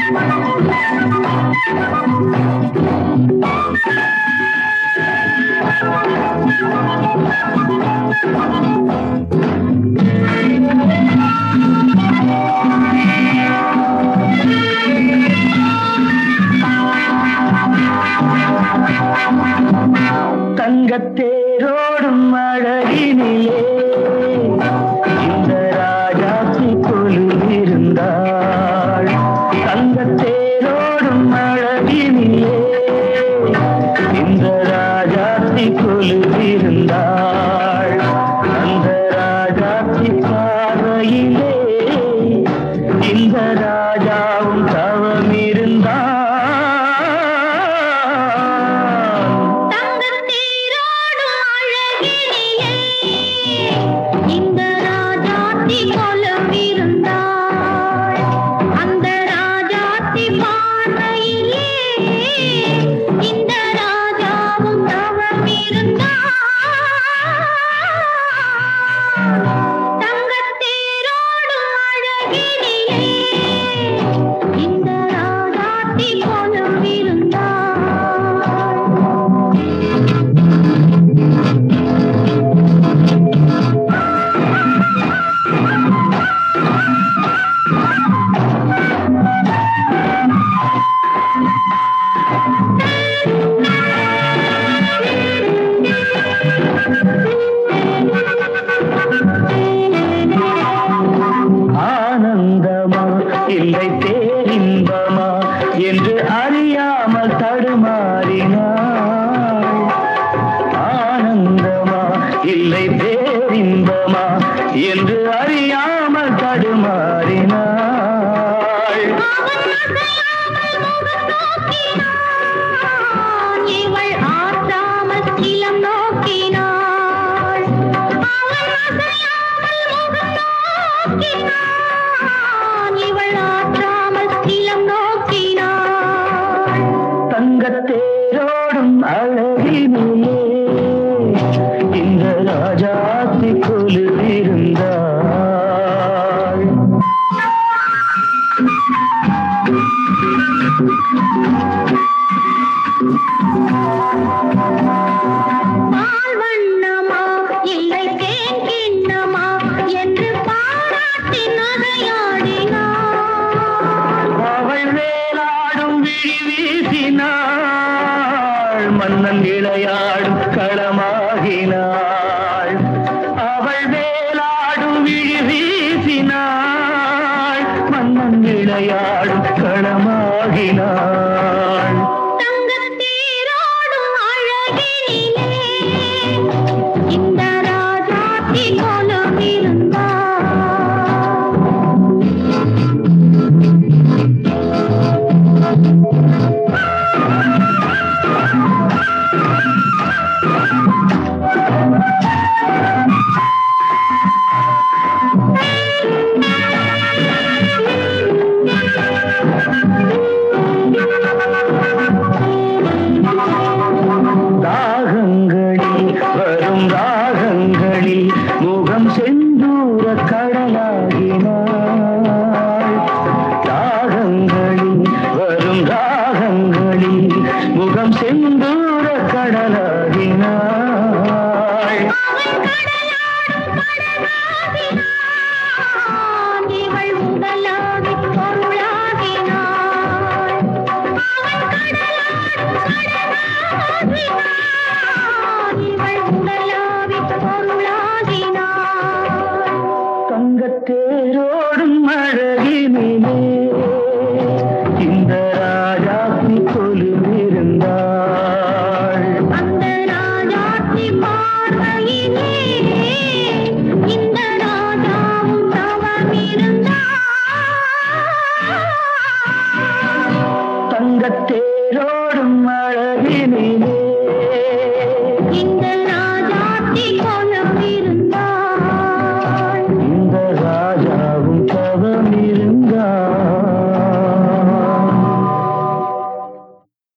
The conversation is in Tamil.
தங்கத்தேரோடும் அழகினிலே இந்த ராஜாத்தி கொலுவிருந்தாள் தங்கத்தேரோடும் அழகினிலே இந்த ராஜாத்தி கொலுவிருந்தாள் அந்த ராஜாத்தி பார்வையிலே இந்த ராஜாவும் தவமிருந்தான் தங்கத்தேரோடும் அழகினிலே இந்த ராஜாத்தி கொலுவிருந்தாள். அந்த ராஜாத்தி பார்வையிலே இந்த ராஜாவும் தவமிருந்தான். தங்கத்தேரோடும் அழகினிலே இந்த ராஜாத்தி கொலுவிருந்தாள். ஆனந்தமா இல்லை பேரின்பமா என்று அறியாமல் தடுமாறினாள் ஆனந்தமா இல்லை பேரின்பமா என்று அறியாமல் தடுமாறினாள் இவள் ஆற்றாமல் சிலம் நோக்கினாள் அவன் அசையாமல் முகம் நோக்கினான் இவள் ஆற்றாமல் சிலம் நோக்கினாள் தங்கத்தேரோடும் அழகினிலே இந்த ராஜாத்தி கொலுவிருந்தாள் பால் வண்ணமா இல்லை தேன் கிண்ணமா என்று பாராட்டி நகையாடினாள் அவள் வேலாடும் விழி வீசினாள் மன்னன் விளையாடும் களமாகினாள் அவள் வேலாடும் விழி வீசினாள் மன்னன் விளையாடும் களமாகினாள் தங்கத்தேரோடும் அழகினிலே இந்த ராஜாத்தி கொலுவிருந்தாள். தாகங்களில் வரும் ராகங்களில் முகம் செந்தூர கடலாகினாள் தாகங்களில் வரும் ராகங்களில் முகம் செந்தூர கடலாகினாள் அவன் இவள் உடலாகிப் பொருளாகினாள். அவன் கடலாடும் கடலாகினான். இவள் உடலாகிப் பொருளாகினாள். தங்கத்தேரோடும் அழகினிலே இந்த ராஜாத்தி கொலுவிருந்தாள் அந்த ராஜாத்தி பார்வையிலே